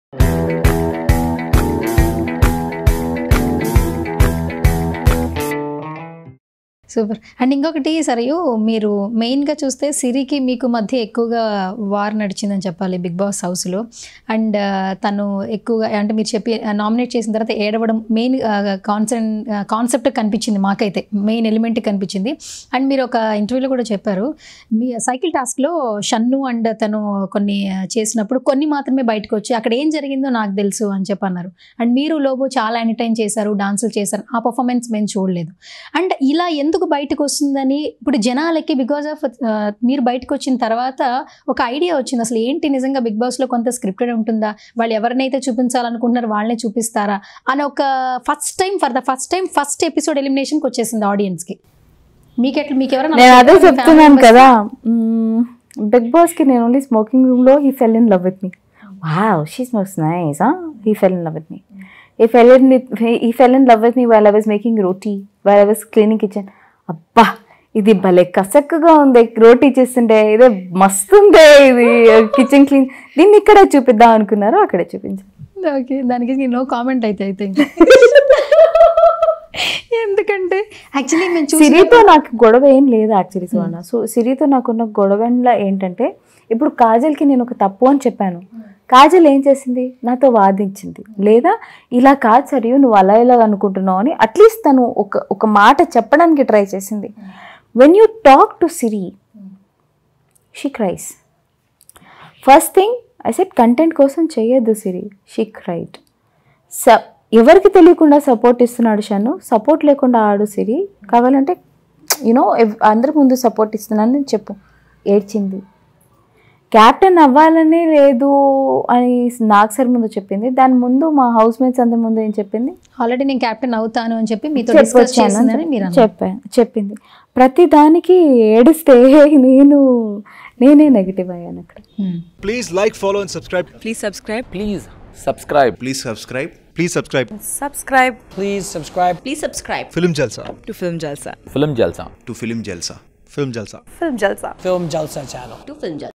Super and ఇంకొకటి సరియు మీరు మెయిన్గా చూస్తే సిరికి మీకు మధ్య ఎక్కువగా వార్ నడిచిందని చెప్పాలి బిగ్ బాస్ హౌస్లో అండ్ తను ఎక్కువగా అంటే మీరు చెప్పి నామినేట్ చేసిన తర్వాత ఏడవడం మెయిన్ కాన్సెన్ కాన్సెప్ట్ కనిపించింది మాకైతే మెయిన్ ఎలిమెంట్ కనిపించింది అండ్ మీరు ఒక ఇంటర్వ్యూలో కూడా చెప్పారు మీ సైకిల్ టాస్క్లో షన్ను అండ్ తను కొన్ని చేసినప్పుడు కొన్ని మాత్రమే బయటకు వచ్చి అక్కడ ఏం జరిగిందో నాకు తెలుసు అని చెప్పి అన్నారు అండ్ మీరు లోబో చాలా ఎంటర్టైన్ చేశారు డాన్సులు చేశారు ఆ పర్ఫార్మెన్స్ మేము చూడలేదు అండ్ ఇలా ఎందుకు బయటకు వస్తుందని ఇప్పుడు జనాలకి బికాజ్ ఆఫ్ మీరు బయటకు వచ్చిన తర్వాత ఒక ఐడియా వచ్చింది అసలు ఏంటి నిజంగా బిగ్ బాస్లో కొంత స్క్రిప్టెడ్ ఉంటుందా వాళ్ళు ఎవరినైతే చూపించాలనుకుంటున్నారో వాళ్ళనే చూపిస్తారా అని ఒక first time for the first time first episode ఎలిమినేషన్కి వచ్చేసింది ఆడియన్స్కి మీకు ఎట్లా మీకు ఎవరైనా నేను అదే మీ family చెప్తున్నాను members- కదా బిగ్ బాస్ కి నేను ఓన్లీ స్మోకింగ్ రూమ్ లో he fell in love with me wow she smokes nice he fell in love with me he fell in he fell in love with me while I was making roti while I was cleaning kitchen అబ్బా ఇది భలే కసక్కుగా ఉంది రోటీ చేస్తుంటే ఇదే మస్తుందే ఇది kitchen clean దీన్ని ఇక్కడ చూపిద్దాం అనుకున్నారు అక్కడే చూపించాను ఓకే దానికి నో కామెంట్ అయితే అయితే ఇంకా. ఎందుకంటే యాక్చువల్లీ మేము చూసి సిరితో నాకు గొడవ ఏం లేదు యాక్చువల్లీ సువర్ణ సో సిరితో నాకున్న గొడవలో ఏంటంటే ఇప్పుడు కాజల్కి నేను ఒక తప్పు అని చెప్పాను కాజల్ ఏం చేసింది నాతో వాదించింది లేదా ఇలా కాదు సరియు నువ్వు అలా ఇలా అనుకుంటున్నావు అని అట్లీస్ట్ తను ఒక ఒక మాట చెప్పడానికి ట్రై చేసింది when you talk to Siri she cries first thing I set content కోసం చేయొద్దు సిరి షీ క్రైట్ స ఎవరికి తెలియకుండా సపోర్ట్ ఇస్తున్నాడు షన్ను సపోర్ట్ లేకుండా ఆడు సిరి కావాలంటే యూనో అందరి ముందు సపోర్ట్ ఇస్తున్నాను చెప్పు ఏడ్చింది క్యాప్టెన్ అవ్వాలని లేదు అని నాకు సార్ ముందు చెప్పింది దాని ముందు మా హౌస్ మేట్స్ అందరి ముందు ఏం చెప్పింది ఆల్రెడీ నేను కెప్టెన్ అవుతాను అని చెప్పి మీతో డిస్కస్ చెప్పొచ్చాను అని చేసిందని మీరు అన్నారు. చెప్పాను చెప్పింది ప్రతి దానికి ఏడిస్తే నేను నేనే నెగిటివ్ అయ్యాను అక్కడ Hmm. Please like, follow, and subscribe. Please subscribe. Please subscribe. Please subscribe. Please subscribe. Subscribe Please subscribe Please subscribe Film Jalsa. to Film Jalsa. Film Jalsa. To Film Jalsa. Film Jalsa. Film Jalsa. Film Jalsa channel. To Film Jalsa.